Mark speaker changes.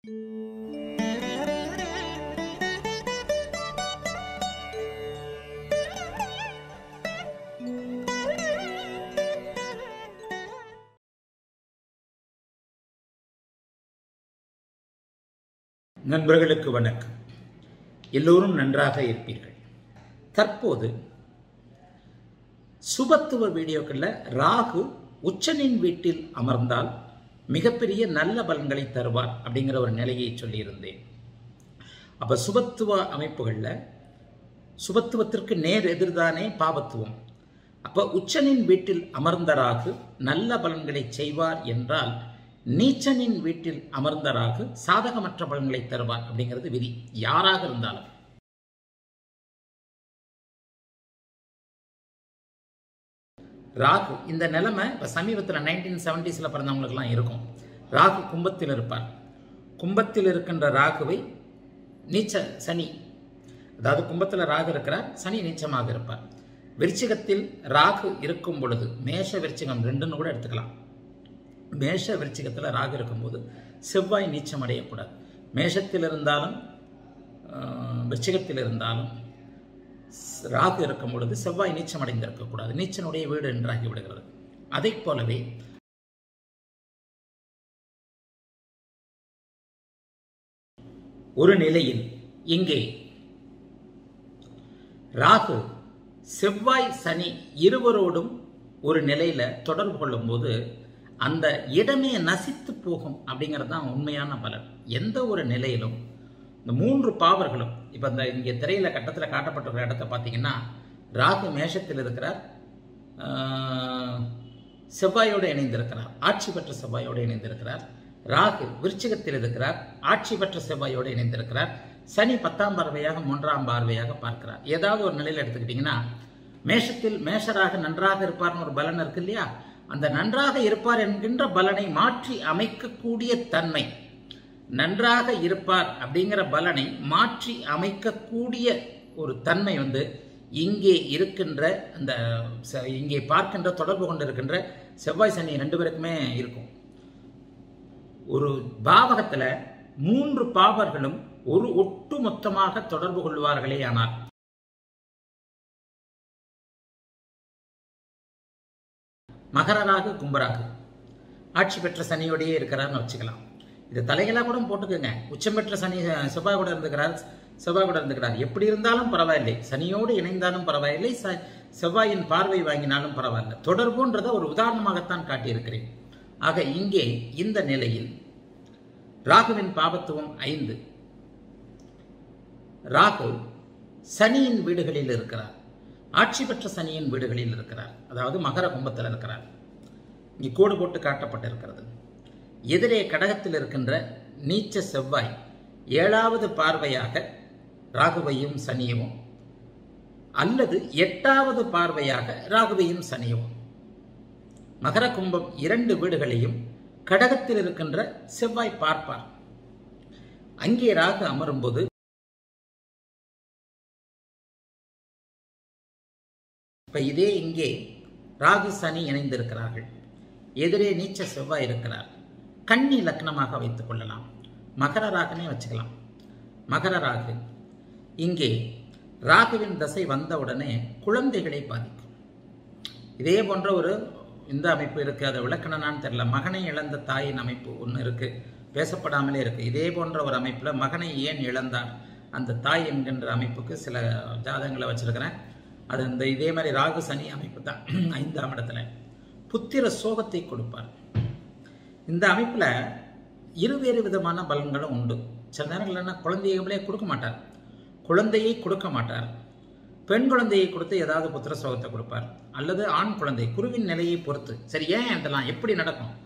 Speaker 1: நண்பர்களுக்கு வணக்கம் எல்லோரும் நன்றாக இருப்பீர்கள் தற்போது சுபத்துவ வீடியோக்களில் ராகு உச்சனின் வீட்டில் அமர்ந்தால் மிகப்பெரிய நல்ல பலன்களை தருவார் அப்படிங்கிற ஒரு நிலையை சொல்லியிருந்தேன் அப்போ சுபத்துவ அமைப்புகளில் சுபத்துவத்திற்கு நேர் எதிர்தானே பாபத்துவம் அப்போ உச்சனின் வீட்டில் அமர்ந்த ராகு நல்ல பலன்களை செய்வார் என்றால் நீச்சனின் வீட்டில் அமர்ந்த ராகு சாதகமற்ற பலன்களை தருவார் அப்படிங்கிறது விதி யாராக இருந்தாலும் ராகு இந்த நிலைமை இப்போ சமீபத்தில் நைன்டீன் செவன்டிஸில் பிறந்தவங்களுக்குலாம் இருக்கும் ராகு கும்பத்தில் இருப்பார் கும்பத்தில் இருக்கின்ற ராகுவை நீச்ச சனி அதாவது கும்பத்தில் ராகு இருக்கிறார் சனி நீச்சமாக இருப்பார் விருச்சிகத்தில் ராகு இருக்கும் பொழுது மேஷ விருச்சிகம் ரெண்டுன்னு கூட எடுத்துக்கலாம் மேஷ விருச்சிகத்தில் ராகு இருக்கும்போது செவ்வாய் நீச்சம் அடையக்கூடாது மேஷத்தில் இருந்தாலும் விருச்சிகத்தில் இருந்தாலும் ராகு இருக்கும் பொழுது செவ்வாய் நீச்சம் அடைந்திருக்கக்கூடாது நீச்சனுடைய வீடு என்றாகி விடுகிறது அதை போலவே ஒரு நிலையில் இங்கே ராகு செவ்வாய் சனி இருவரோடும் ஒரு நிலையில தொடர்பு கொள்ளும்போது அந்த இடமே நசித்து போகும் அப்படிங்கிறது தான் உண்மையான பலன் எந்த ஒரு நிலையிலும் இந்த மூன்று பாவர்களும் இப்போ இந்த இங்கே திரையில கட்டத்தில் காட்டப்பட்டிருக்கிற இடத்த பார்த்தீங்கன்னா ராகு மேஷத்தில் இருக்கிறார் செவ்வாயோடு இணைந்திருக்கிறார் ஆட்சி பெற்ற செவ்வாயோடு இணைந்திருக்கிறார் ராகு விருச்சிகத்தில் இருக்கிறார் ஆட்சி பெற்ற செவ்வாயோடு இணைந்திருக்கிறார் சனி பத்தாம் பார்வையாக மூன்றாம் பார்வையாக பார்க்கிறார் ஏதாவது ஒரு நிலையில் எடுத்துக்கிட்டிங்கன்னா மேஷத்தில் மேஷராக நன்றாக இருப்பார்னு ஒரு பலன் இருக்கு இல்லையா அந்த நன்றாக இருப்பார் என்கின்ற பலனை மாற்றி அமைக்கக்கூடிய தன்மை நன்றாக இருப்பார் அப்படிங்கிற பலனை மாற்றி அமைக்கக்கூடிய ஒரு தன்மை வந்து இங்கே இருக்கின்ற அந்த இங்கே பார்க்கின்ற தொடர்பு கொண்டு இருக்கின்ற செவ்வாய் சனி ரெண்டு பேருக்குமே இருக்கும் ஒரு பாவகத்தில் மூன்று பாவர்களும் ஒரு ஒட்டு மொத்தமாக தொடர்பு கொள்வார்களே ஆனால் மகரராகு கும்பராகு ஆட்சி பெற்ற சனியோடையே இருக்கிறார்னு வச்சுக்கலாம் இது தலைகளாக கூட போட்டுக்கோங்க உச்சம் பெற்ற சனி செவ்வாய் கூட இருந்துக்கிறார் செவ்வாய் கூட இருந்துக்கிறார் எப்படி இருந்தாலும் பரவாயில்லை சனியோடு இணைந்தாலும் பரவாயில்லை செவ்வாயின் பார்வை வாங்கினாலும் பரவாயில்லை தொடர்புன்றதை ஒரு உதாரணமாகத்தான் காட்டியிருக்கிறேன் ஆக இங்கே இந்த நிலையில் ராகுவின் பாபத்துவம் ஐந்து ராகு சனியின் வீடுகளில் இருக்கிறார் ஆட்சி பெற்ற சனியின் வீடுகளில் இருக்கிறார் அதாவது மகர கும்பத்தில் இருக்கிறார் இங்கே கோடு போட்டு காட்டப்பட்டிருக்கிறது எதிரே கடகத்தில் இருக்கின்ற நீச்ச செவ்வாய் ஏழாவது பார்வையாக ராகுவையும் சனியவும் அல்லது எட்டாவது பார்வையாக ராகுவையும் சனியவும் மகர கும்பம் இரண்டு வீடுகளையும் கடகத்தில் இருக்கின்ற செவ்வாய் பார்ப்பார் அங்கே ராகு அமரும்போது இப்ப இதே இங்கே ராகு சனி இணைந்திருக்கிறார்கள் எதிரே நீச்ச செவ்வாய் இருக்கிறார் கன்னி லக்னமாக வைத்துக் கொள்ளலாம் மகர ராகுனே வச்சுக்கலாம் மகர ராகு இங்கே ராகுவின் தசை வந்தவுடனே குழந்தைகளை பாதிக்கும் இதே போன்ற ஒரு இந்த அமைப்பு இருக்கு அதை விளக்கணும்னான்னு தெரியல மகனை இழந்த தாயின் அமைப்பு ஒன்று இருக்கு பேசப்படாமலே இருக்கு இதே போன்ற ஒரு அமைப்பில் மகனை ஏன் இழந்தார் அந்த தாய் என்கின்ற அமைப்புக்கு சில ஜாதகங்களை வச்சிருக்கிறேன் அது இந்த இதே மாதிரி ராகு சனி அமைப்பு தான் ஐந்தாம் இடத்துல புத்திர சோகத்தை கொடுப்பார் இந்த அமைப்பில் இருவேறு விதமான பலன்களும் உண்டு சில நேரங்கள்னா குழந்தைகளே கொடுக்க மாட்டார் குழந்தையை கொடுக்க மாட்டார் பெண் குழந்தையை கொடுத்து ஏதாவது புத்திர சோகத்தை கொடுப்பார் அல்லது ஆண் குழந்தை குருவின் நிலையை பொறுத்து சரி ஏன் இதெல்லாம் எப்படி நடக்கும்